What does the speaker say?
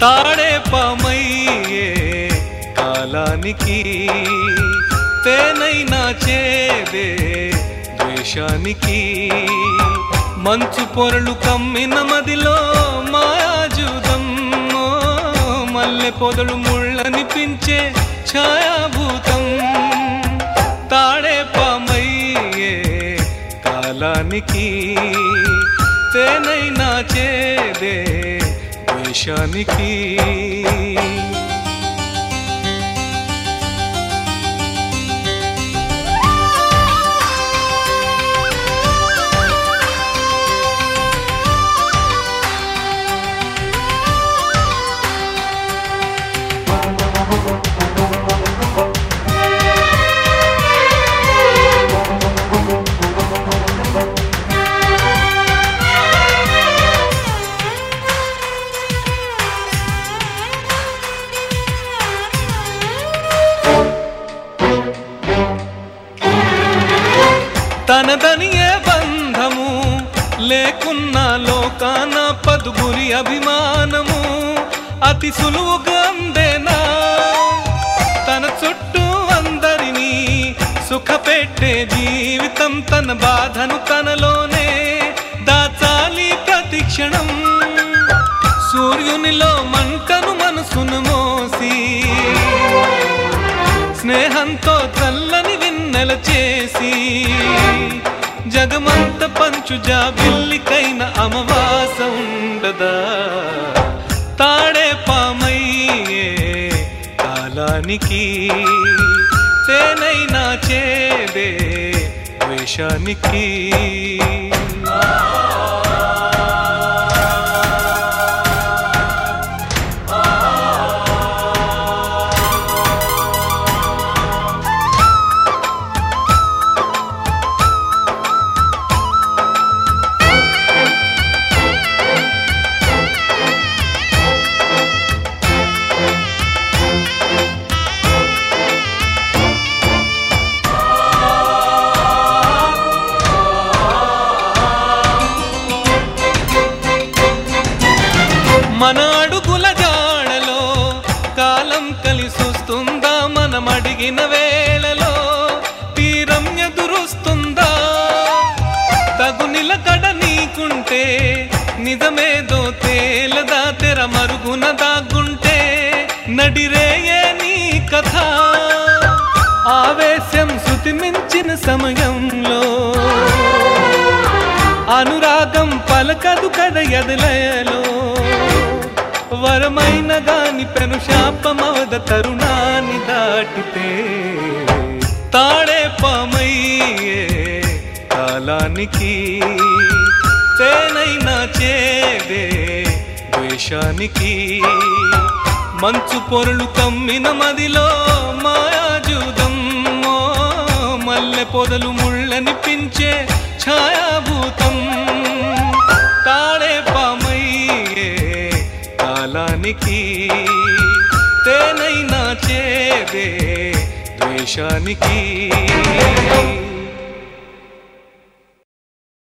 తాడే పామయ్యే కాలానికి తేనైనా చేదే ద్వేషానికి మంచు పొరలు కమ్మిన మదిలో మాయాజూదం మల్లె పొదలు ముళ్ళనిపించే ఛాయాభూతం తాడే పామయ్యే కాలానికి తేనైనా చేదే ద్వేషానికి తనదని ఏ బంధము లేకున్న లోకాన పదుగురి అభిమానము అతి సులువుగా అందేనా తన చుట్టూ అందరినీ సుఖపెట్టే జీవితం తన బాధను తనలోనే దాచాలి ప్రతి క్షణం సూర్యునిలో మంటను మనసును మోసి స్నేహంతో చల్లని విన్నెల చేసి జగమంత పంచు జాబిల్లికైన అమవాస ఉండదా తాడే పామయ్యే కాలానికి తేనైనా చేదే ద్వేషానికి మన అడుగుల జాడలో కాలం కలిసొస్తుందా మనం అడిగిన వేళలో తీరం ఎదురొస్తుందా తగు నిలకడ నీకుంటే నిజమేదో తేలదా తెర మరుగున దాగుంటే నడిరేయే నీ కథ ఆవేశం శృతి మించిన సమయంలో అనురాగం పలకదు కద ఎదలయలో వరమైన గాని పెను శాపమవద తరుణాన్ని దాటితే తాడే పామయ్యే కాలానికి తేనైనా చేదే ద్వేషానికి మంచు పొరలు కమ్మిన మదిలో మాయాజూదం మల్లె పొదలు ముళ్ళనిపించే ఛాయాభూతం తాడే పామయ్యే కాలానికి తేనైనా చేదే ద్వేషానికి